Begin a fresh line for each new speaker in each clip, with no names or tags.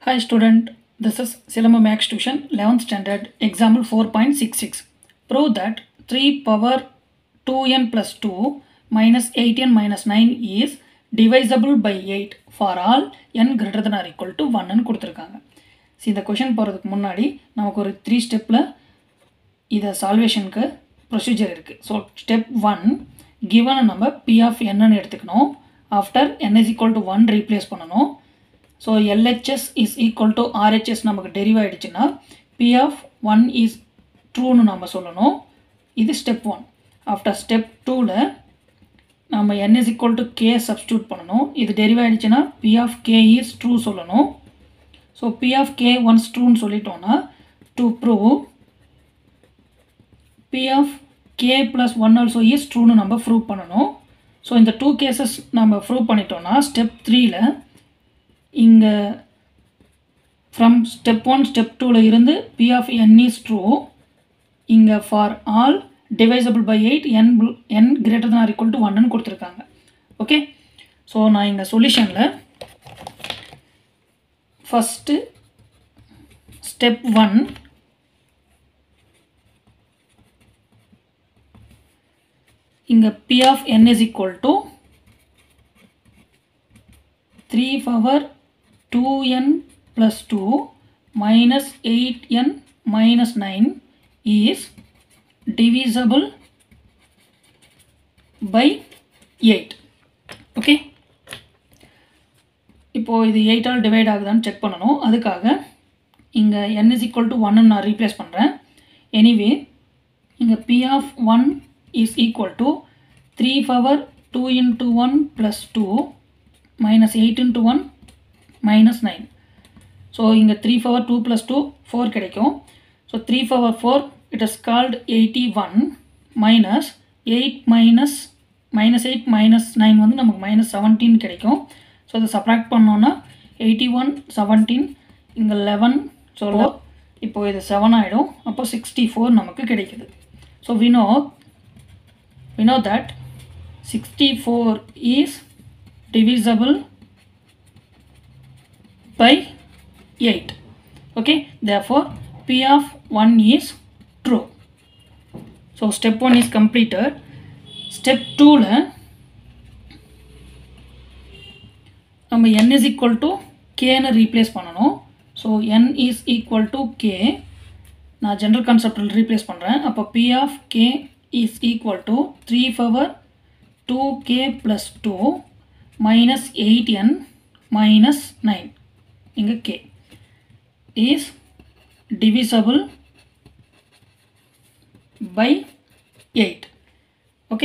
Hi student, this is Silama Max Tuition 11th standard example 4.66. Prove that 3 power 2n plus 2 minus 8n minus 9 is divisible by 8 for all n greater than or equal to 1 ன்னு கொடுத்துருக்காங்க so இந்த question போகிறதுக்கு முன்னாடி நமக்கு ஒரு three ஸ்டெப்பில் இதை சால்வேஷனுக்கு ப்ரொசீஜர் இருக்குது ஸோ ஸ்டெப் ஒன் கிவனை நம்ம பி ஆஃப் என்னன்னு எடுத்துக்கணும் after N is equal to one replace பண்ணணும் so LHS is equal to RHS நமக்கு டெரிவ் ஆகிடுச்சுன்னா பி ஆஃப் ஒன் இஸ் ட்ரூன்னு நம்ம சொல்லணும் இது ஸ்டெப் ஒன் ஆஃப்டர் ஸ்டெப் டூவில் நம்ம n is equal to k substitute பண்ணணும் இது டெரிவ் ஆகிடுச்சுன்னா P of K is true சொல்லணும் so P of K once ட்ரூன்னு சொல்லிட்டோன்னா to prove P of K plus one also is ட்ரூன்னு நம்ம ப்ரூவ் பண்ணணும் ஸோ இந்த டூ கேசஸ் நம்ம ப்ரூவ் பண்ணிட்டோன்னா ஸ்டெப் த்ரீல இங்கே ஃப்ரம் ஸ்டெப் ஒன் ஸ்டெப் டூவில் இருந்து P of N is true இங்கே for all divisible by eight N N greater than or equal to ஒன்னு கொடுத்துருக்காங்க ஓகே ஸோ நான் இங்கே சொல்யூஷனில் ஃபஸ்ட்டு ஸ்டெப் ஒன் இங்கே P of N is equal to three power two N plus two minus eight N minus nine is divisible by 8 okay இப்போது இது எயிட்டால் divide ஆகுதான்னு check பண்ணணும் அதுக்காக இங்கே n is equal to 1 நான் ரீப்ளேஸ் பண்ணுறேன் anyway இங்கே p of one is equal to three power two into one plus two minus eight into one minus nine so இங்கே three power two plus two four கிடைக்கும் so three power four it is called 81 minus 8 minus minus 8 minus 9 வந்து நமக்கு minus 17 கிடைக்கும் so அதை subtract பண்ணோன்னா eighty one seventeen இங்கே eleven so இப்போ இது செவன் ஆகிடும் அப்போ சிக்ஸ்டி ஃபோர் நமக்கு கிடைக்குது ஸோ வினோ வினோ that sixty four is divisible by eight okay therefore P of one is true. So step 1 is completed. Step 2ல நம்ம n is equal to kன்னு ரீப்ளேஸ் பண்ணணும் so n is equal to k நான் general கான்செப்டில் replace பண்ணுறேன் அப்போ p of k is equal to 3 power 2k plus 2 minus 8n minus 9 இங்கே k is divisible by 8 okay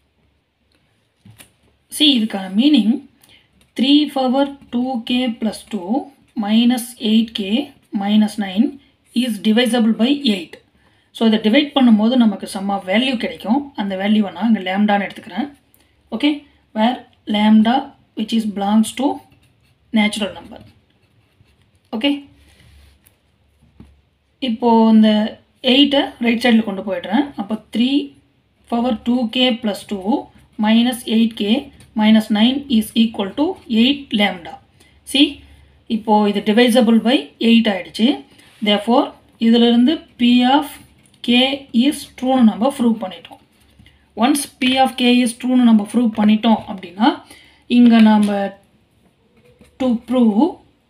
see இதுக்கான meaning 3 power 2k plus 2 minus 8k minus 9 is divisible by 8 so இதை divide பண்ணும்போது நமக்கு சம்மா value கிடைக்கும் அந்த வேல்யூவை நான் இங்கே லேம்டான்னு எடுத்துக்கிறேன் okay where lambda which is belongs to natural number okay இப்போது இந்த எயிட்டை ரைட் சைடில் கொண்டு போயிடுறேன் அப்போ three power two K plus two minus eight K minus nine is equal to eight lambda see இப்போது இது டிவைசபிள் பை எயிட் ஆகிடுச்சு தேஃபோர் இதிலிருந்து பி ஆஃப் கே இஸ் ட்ரூன்னு நம்ம ப்ரூவ் பண்ணிட்டோம் once P of K is ட்ரூன்னு நம்ம prove பண்ணிட்டோம் அப்படின்னா இங்கே நம்ம to prove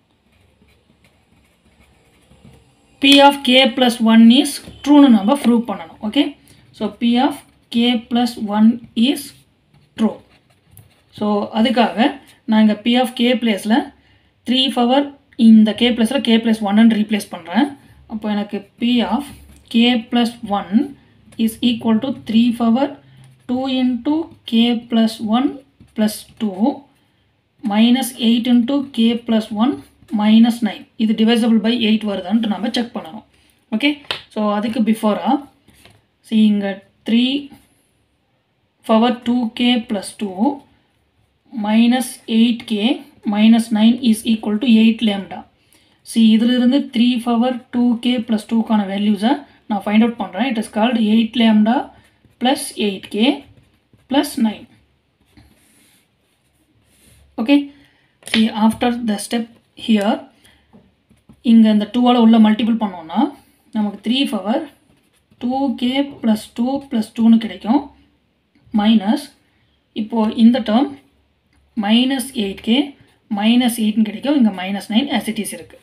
p of k plus 1 is ட்ரூன்னு நம்ம ப்ரூவ் பண்ணணும் okay so p of k plus 1 is true ஸோ அதுக்காக நான் இங்கே p of k பிளேஸில் த்ரீ பவர் இந்த k பிளேஸில் k ப்ளஸ் ஒன்னு ரீப்ளேஸ் பண்ணுறேன் அப்போ எனக்கு p of k plus 1 is equal to three power two into k plus 1 plus 2 minus eight into k plus 1 minus nine இது டிவைசபிள் பை எயிட் வருதான்ட்டு நம்ம செக் பண்ணணும் ஓகே ஸோ அதுக்கு பிஃபோராக சி இங்கே three power two K plus two minus eight K minus nine is equal to eight lambda see இதிலிருந்து three power two K plus டூக்கான வேல்யூஸை நான் ஃபைண்ட் அவுட் பண்ணுறேன் it is called eight lambda plus eight K plus nine okay see after the step here இங்கே இந்த டூவால் உள்ள multiple பண்ணோன்னா நமக்கு three power two K plus two plus டூன்னு கிடைக்கும் மைனஸ் இப்போது இந்த term minus eight K minus எயிட்னு கிடைக்கும் இங்கே மைனஸ் நைன் ஆசிட்டிஸ் இருக்குது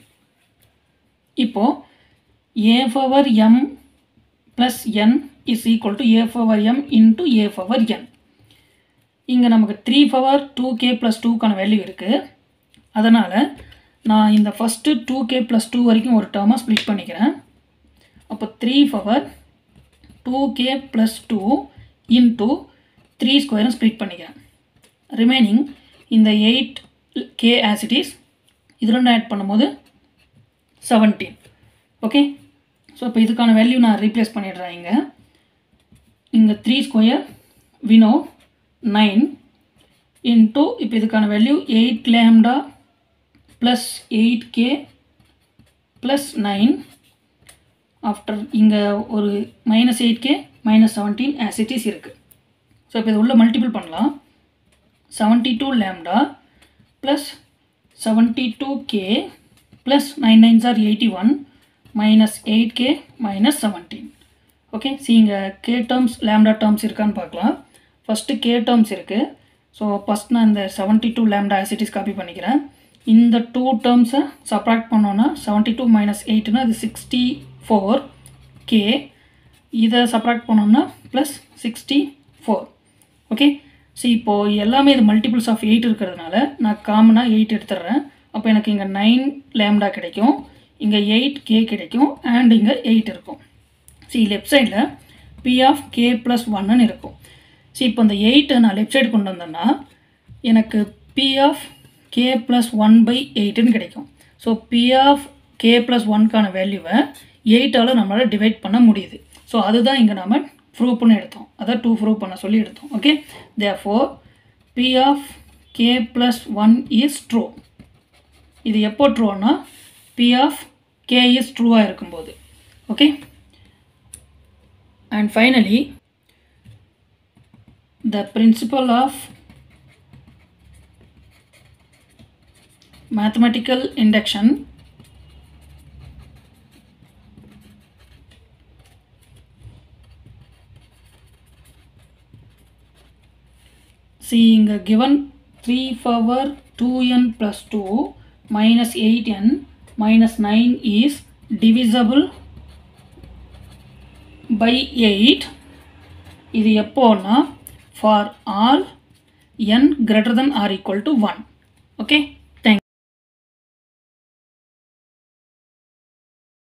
இப்போது A power M plus N is equal to A power M into A power N இங்கே நமக்கு three power two K plus டூக்கான வேல்யூ இருக்குது அதனால் நான் இந்த first two K plus two வரைக்கும் ஒரு டேர்மாக ஸ்ப்ளிட் பண்ணிக்கிறேன் அப்போ three power two K plus two into three ஸ்கொயரும் ஸ்ப்ளிட் பண்ணிக்கிறேன் ரிமைனிங் இந்த எயிட் கே ஆசிட்டிஸ் இது ரெண்டும் ஆட் பண்ணும்போது செவன்டீன் ஓகே ஸோ இப்போ இதுக்கான வேல்யூ நான் ரீப்ளேஸ் பண்ணிடுறேன் இங்கே இங்கே த்ரீ ஸ்கொயர் வினோ நைன் இன்ட்டு இப்போ இதுக்கான value eight lambda plus eight K plus nine after இங்கே ஒரு minus eight K minus seventeen as it is இருக்குது ஸோ இப்போ இது உள்ள மல்டிபிள் பண்ணலாம் seventy two lambda plus seventy two K plus nine nines are eighty one minus eight K minus seventeen okay see இங்கே K terms lambda terms இருக்கான்னு பார்க்கலாம் first K terms இருக்குது so first நான் இந்த seventy two lambda as it is copy பண்ணிக்கிறேன் இந்த two டேர்ம்ஸை subtract பண்ணோன்னா செவன்ட்டி டூ மைனஸ் எயிட்னா அது சிக்ஸ்டி ஃபோர் கே இதை சப்ராக்ட் பண்ணோம்னா plus sixty four okay so இப்போது எல்லாமே இது மல்டிபிள்ஸ் ஆஃப் எயிட் இருக்கிறதுனால நான் காமனாக எயிட் எடுத்துடுறேன் அப்போ எனக்கு இங்கே நைன் லேம்டா கிடைக்கும் இங்கே எயிட் கே கிடைக்கும் அண்ட் இங்கே எயிட் இருக்கும் சி லெஃப்ட் சைடில் பி ஆஃப் கே ப்ளஸ் ஒன்னு இருக்கும் ஸோ இப்போ இந்த எயிட்டை நான் லெஃப்ட் சைடு கொண்டு வந்தேன்னா எனக்கு P of K plus one by எயிட்டுன்னு கிடைக்கும் so P of K plus ஒன்க்கான வேல்யூவை எயிட்டால் நம்மளால் டிவைட் பண்ண முடியுது ஸோ அதுதான் இங்கே நம்ம ப்ரூவ் பண்ணி எடுத்தோம் அதான் டூ ப்ரூவ் பண்ண சொல்லி எடுத்தோம் okay therefore P of K plus one is true இது எப்போ ட்ரூன்னா பி ஆஃப் கே இஸ் ட்ரூவாக இருக்கும்போது okay and finally the principle of mathematical induction see இங்க given 3 power 2n plus 2 minus 8n minus 9 is divisible by 8 இது எப்போன்னா for all N greater than or equal to one okay